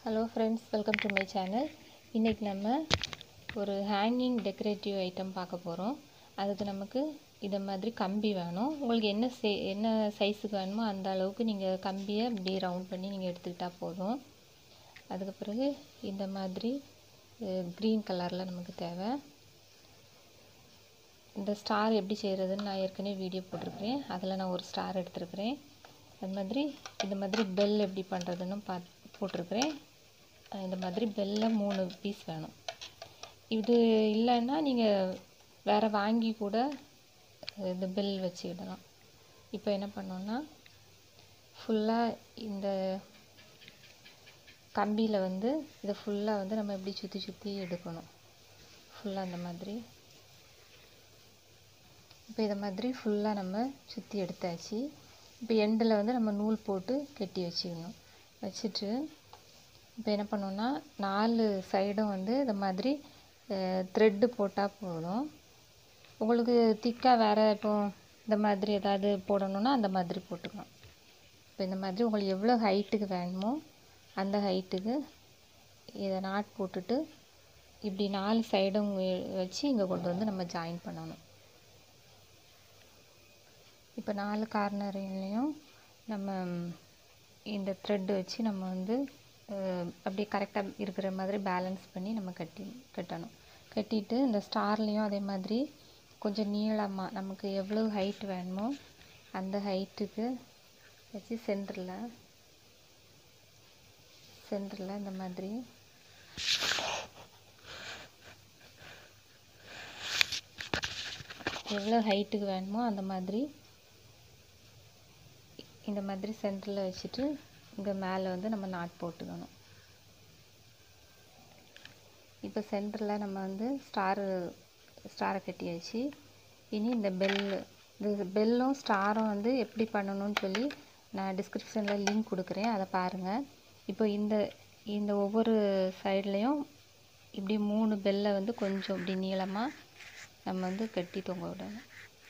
hello friends welcome to my channel இன்றைக்கி நம்ம ஒரு ஹேங்கிங் டெக்கரேட்டிவ் ஐட்டம் பார்க்க போகிறோம் அதுக்கு நமக்கு இதை மாதிரி கம்பி வேணும் உங்களுக்கு என்ன சே என்ன சைஸுக்கு வேணுமோ அந்த அளவுக்கு நீங்கள் கம்பியை இப்படி ரவுண்ட் பண்ணி நீங்கள் எடுத்துக்கிட்டால் போதும் அதுக்கு பிறகு இந்த மாதிரி க்ரீன் கலரில் நமக்கு தேவை இந்த ஸ்டார் எப்படி செய்கிறதுன்னு நான் ஏற்கனவே வீடியோ போட்டிருக்கிறேன் அதில் நான் ஒரு ஸ்டார் எடுத்துருக்கிறேன் அது மாதிரி இந்த மாதிரி பெல் எப்படி பண்ணுறதுன்னு பார்த்து போட்டிருக்கிறேன் இந்த மாதிரி பெல்ல மூணு பீஸ் வேணும் இது இல்லைன்னா நீங்கள் வேறு வாங்கி கூட இந்த பெல் வச்சுக்கிடலாம் இப்போ என்ன பண்ணோன்னா ஃபுல்லாக இந்த கம்பியில் வந்து இதை ஃபுல்லாக வந்து நம்ம எப்படி சுற்றி சுற்றி எடுக்கணும் ஃபுல்லாக அந்த மாதிரி இப்போ இதை மாதிரி ஃபுல்லாக நம்ம சுற்றி எடுத்தாச்சு இப்போ எண்டில் வந்து நம்ம நூல் போட்டு கட்டி வச்சுக்கணும் வச்சுட்டு இப்போ என்ன பண்ணோன்னா நாலு சைடும் வந்து இந்த மாதிரி த்ரெட்டு போட்டால் போதும் உங்களுக்கு திக்காக வேறு இப்போ இந்த மாதிரி ஏதாவது போடணுன்னா அந்த மாதிரி போட்டுக்கலாம் இப்போ இந்த மாதிரி உங்களுக்கு எவ்வளோ ஹைட்டுக்கு வேணுமோ அந்த ஹைட்டுக்கு இதை நாட் போட்டுட்டு இப்படி நாலு சைடும் வச்சு இங்கே கொண்டு வந்து நம்ம ஜாயின் பண்ணணும் இப்போ நாலு கார்னர்லையும் நம்ம இந்த த்ரெட்டு வச்சு நம்ம வந்து அப்படியே கரெக்டாக இருக்கிற மாதிரி பேலன்ஸ் பண்ணி நம்ம கட்டி கட்டணும் கட்டிட்டு இந்த ஸ்டார்லேயும் அதே மாதிரி கொஞ்சம் நீளமாக நமக்கு எவ்வளோ ஹைட் வேணுமோ அந்த ஹைட்டுக்கு வச்சு சென்டரில் சென்டரில் இந்த மாதிரி எவ்வளோ ஹைட்டுக்கு வேணுமோ அந்த மாதிரி இந்த மாதிரி சென்டரில் வச்சுட்டு இங்கே மேலே வந்து நம்ம நாட் போட்டுக்கணும் இப்போ சென்டரில் நம்ம வந்து ஸ்டாரு ஸ்டாரை கட்டியாச்சு இனி இந்த பெல்லு இந்த பெல்லும் ஸ்டாரும் வந்து எப்படி பண்ணணும்னு சொல்லி நான் டிஸ்கிரிப்ஷனில் லிங்க் கொடுக்குறேன் அதை பாருங்கள் இப்போ இந்த இந்த ஒவ்வொரு சைட்லேயும் இப்படி மூணு பெல்லை வந்து கொஞ்சம் இப்படி நீளமாக நம்ம வந்து கட்டி தொங்க விடணும்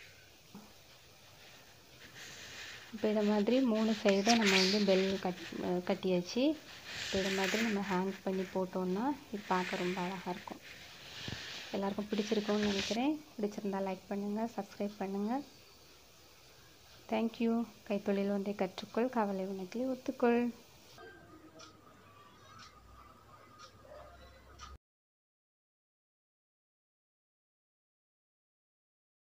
இப்போ இதை மாதிரி மூணு சைடும் நம்ம வந்து பெல் கட் கட்டியாச்சு இப்போ இதை மாதிரி நம்ம ஹேங் பண்ணி போட்டோம்னா இது பார்க்க ரொம்ப அழகாக இருக்கும் எல்லாருக்கும் பிடிச்சிருக்கும்னு நினைக்கிறேன் பிடிச்சிருந்தா லைக் பண்ணுங்கள் சப்ஸ்கிரைப் பண்ணுங்கள் தேங்க்யூ கைத்தொழில் ஒன்றை கற்றுக்கொள் கவலை உனக்கு ஒத்துக்கொள்